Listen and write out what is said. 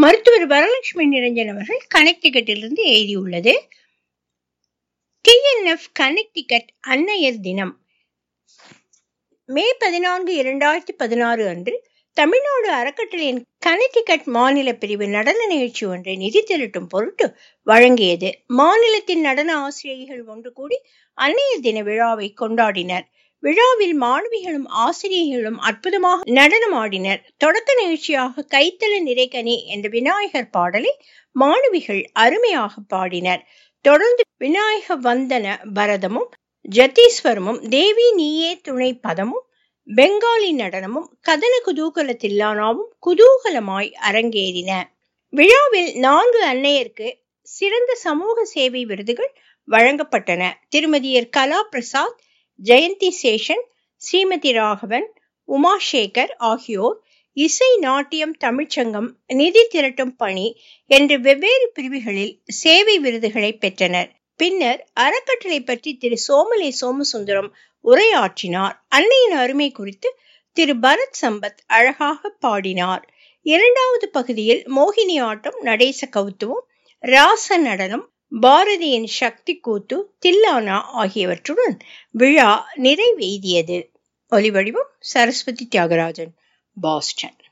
மருத்துவர் வரலட்சுமி நிரஞ்சன் அவர்கள் கனெக்டிகட்டிலிருந்து எழுதியுள்ளது டிஎன்எஃப் கனெக்டிகட் அன்னையர் தினம் மே பதினான்கு இரண்டாயிரத்தி பதினாறு அன்று தமிழ்நாடு அறக்கட்டளையின் கனெக்டிகட் மாநில பிரிவு நடன நிகழ்ச்சி ஒன்றை நிதி திரட்டும் பொருட்டு வழங்கியது மாநிலத்தின் நடன ஆசிரியர்கள் ஒன்று கூடி அன்னையர் தின விழாவை கொண்டாடினர் விழாவில் மாணவிகளும் ஆசிரியர்களும் அற்புதமாக நடனமாடினர் தொடக்க நிகழ்ச்சியாக கைத்தல நிறைகனி என்ற விநாயகர் பாடலை மாணவிகள் அருமையாக பாடினர் தொடர்ந்து விநாயக வந்தன பரதமும் ஜத்தீஸ்வரமும் தேவி நீயே துணை பதமும் பெங்காலி நடனமும் கதன குதூகல தில்லானாவும் குதூகலமாய் அரங்கேறின விழாவில் நான்கு அன்னையருக்கு சிறந்த சமூக சேவை விருதுகள் வழங்கப்பட்டன திருமதியர் கலா பிரசாத் ஜெயந்தி சேஷன் ஸ்ரீமதி ராகவன் உமாசேகர் ஆகியோர் இசை நாட்டியம் தமிழ்ச்சங்கம் நிதி திரட்டும் பணி என்று வெவ்வேறு பிரிவுகளில் சேவை விருதுகளை பெற்றனர் பின்னர் அறக்கட்டளை பற்றி திரு சோமலே சோமசுந்தரம் உரையாற்றினார் அன்னையின் அருமை குறித்து திரு பரத் சம்பத் அழகாக பாடினார் இரண்டாவது பகுதியில் மோகினி ஆட்டம் நடேச கவுத்துவம் ராச நடனம் பாரதியின் சக்தி கூத்து தில்லானா ஆகியவற்றுடன் விழா நிறைவெய்தியது ஒலிவடிவம் சரஸ்வதி தியாகராஜன் பாஸ்டன்